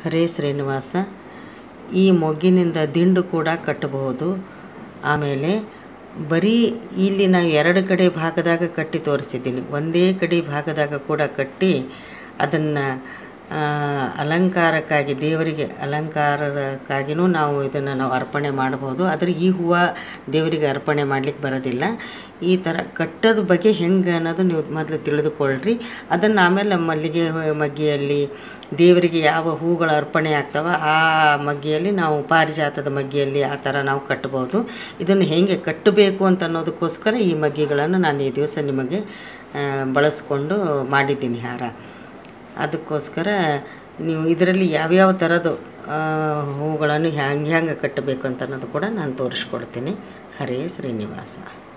ಹರೇ ಶ್ರೀನಿವಾಸ ಈ ಮೊಗ್ಗಿನಿಂದ ದಿಂಡು ಕೂಡ ಕಟ್ಟಬಹುದು ಆಮೇಲೆ ಬರೀ ಇಲ್ಲಿ ನಾನು ಎರಡು ಕಡೆ ಭಾಗದಾಗ ಕಟ್ಟಿ ತೋರಿಸಿದ್ದೀನಿ ಒಂದೇ ಕಡೆ ಭಾಗದಾಗ ಕೂಡ ಕಟ್ಟಿ ಅದನ್ನು ಅಲಂಕಾರಕ್ಕಾಗಿ ದೇವರಿಗೆ ಅಲಂಕಾರಕ್ಕಾಗಿಯೂ ನಾವು ಇದನ್ನು ನಾವು ಅರ್ಪಣೆ ಮಾಡಬಹುದು ಆದರೆ ಈ ಹೂವು ದೇವರಿಗೆ ಅರ್ಪಣೆ ಮಾಡ್ಲಿಕ್ಕೆ ಬರೋದಿಲ್ಲ ಈ ಥರ ಕಟ್ಟೋದು ಬಗ್ಗೆ ಹೆಂಗೆ ಅನ್ನೋದು ನೀವು ಮೊದಲು ತಿಳಿದುಕೊಳ್ಳ್ರಿ ಅದನ್ನು ಆಮೇಲೆ ಮಲ್ಲಿಗೆ ಹೂ- ಮಗ್ಗಿಯಲ್ಲಿ ದೇವರಿಗೆ ಯಾವ ಹೂಗಳು ಅರ್ಪಣೆ ಆಗ್ತವೆ ಆ ಮಗ್ಗಿಯಲ್ಲಿ ನಾವು ಪಾರಿಜಾತದ ಮಗ್ಗಿಯಲ್ಲಿ ಆ ಥರ ನಾವು ಕಟ್ಬೋದು ಇದನ್ನು ಹೇಗೆ ಕಟ್ಟಬೇಕು ಅಂತ ಅನ್ನೋದಕ್ಕೋಸ್ಕರ ಈ ಮಗ್ಗಿಗಳನ್ನು ನಾನು ಈ ದಿವಸ ನಿಮಗೆ ಆ, ಬಳಸ್ಕೊಂಡು ಮಾಡಿದ್ದೀನಿ ಹಾರ ಅದಕ್ಕೋಸ್ಕರ ನೀವು ಇದರಲ್ಲಿ ಯಾವ್ಯಾವ ಥರದ್ದು ಆ, ಹೂಗಳನ್ನು ಹ್ಯಾಂಗೆ ಹ್ಯಾಂಗೆ ಕಟ್ಟಬೇಕು ಅಂತ ಅನ್ನೋದು ಕೂಡ ನಾನು ತೋರಿಸ್ಕೊಡ್ತೀನಿ ಹರೇ ಶ್ರೀನಿವಾಸ